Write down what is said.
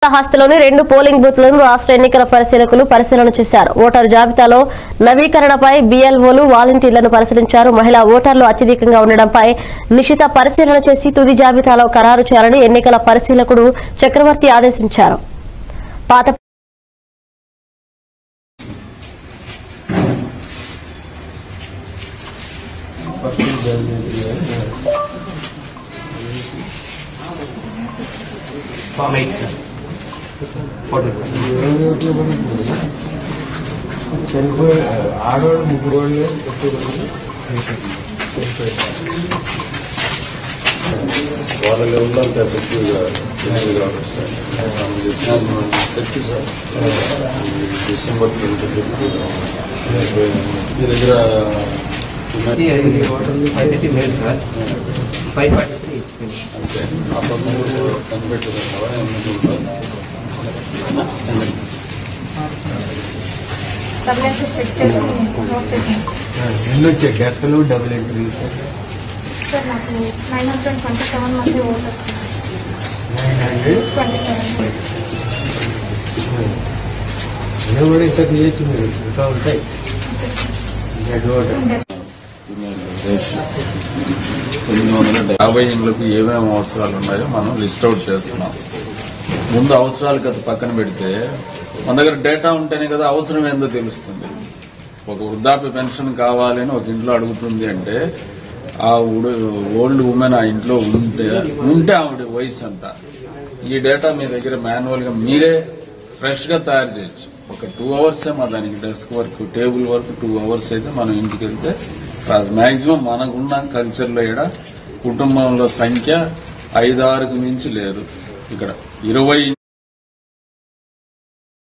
శ్రీకాళహస్తిలోని రెండు పోలింగ్ బూత్లను రాష్ట్ర ఎన్నికల పరిశీలకులు పరిశీలన చేశారు ఓటరు జాబితాలో నవీకరణపై బీఎల్ఓలు వాలంటీర్లను పరిశీలించారు మహిళా ఓటర్లు అత్యధికంగా ఉండడంపై నిశిత పరిశీలన చేసి తుది జాబితాలో ఖరారు చేయాలని ఎన్నికల పరిశీలకుడు చక్రవర్తి ఆదేశించారు పాత ఫామ్ ఎయిట్ సార్ ఫోటో చనిపోయి ఆడవాళ్ళు ముగ్గురు వాళ్ళు వాళ్ళ లెవెల్లో అంత ఎఫెక్టివ్గా తెలియదు కాబట్టి సార్ చెప్పి సార్ డిసెంబర్ ట్వంటీ మీ దగ్గర ఉన్నాయి? Five thirty male sir five forty అంతే ఆ పదమూడు కనిపెట్టదు కదా డబ్బులైతే చెక్ చేసి నోట్ చేసాను ఎన్ని వచ్చాయి డెత్లు డబుల్ ఎంట్రీ సార్ నాకు నైన్ హండ్రెడ్ ట్వంటీ సెవెన్ మంది voter nine hundred twenty seven నేను కూడా ఇంత చేయొచ్చు మీరు ఇంకా ఉంటాయి డెడ్ ఓటర్ తొమ్మిది వందల యాభై ఇండ్లకు ఏమేమి అవసరాలు ఉన్నాయో మనం లిస్ట్ అవుట్ చేస్తున్నాం ముందు అవసరాలు కదా పక్కన పెడితే మన దగ్గర డేటా ఉంటేనే కదా అవసరం ఏందో తెలుస్తుంది ఒక వృద్ధాప్య పెన్షన్ కావాలని ఒక ఇంట్లో అడుగుతుంది అంటే ఆ ఓల్డ్ ఉమెన్ ఆ ఇంట్లో ఉంటే ఉంటే ఆవిడ వయసు అంత ఈ డేటా మీ దగ్గర మాన్యువల్ గా మీరే ఫ్రెష్ గా తయారు చేయొచ్చు ఒక టూ అవర్స్ మా దానికి desk work table work two hours అయితే మనం ఇంటికి వెళ్తే మాక్సిమం మనకున్న కల్చర్ లో ఇక్కడ కుటుంబంలో సంఖ్య ఐదారుకు మించి లేరు ఇక్కడ ఇరవై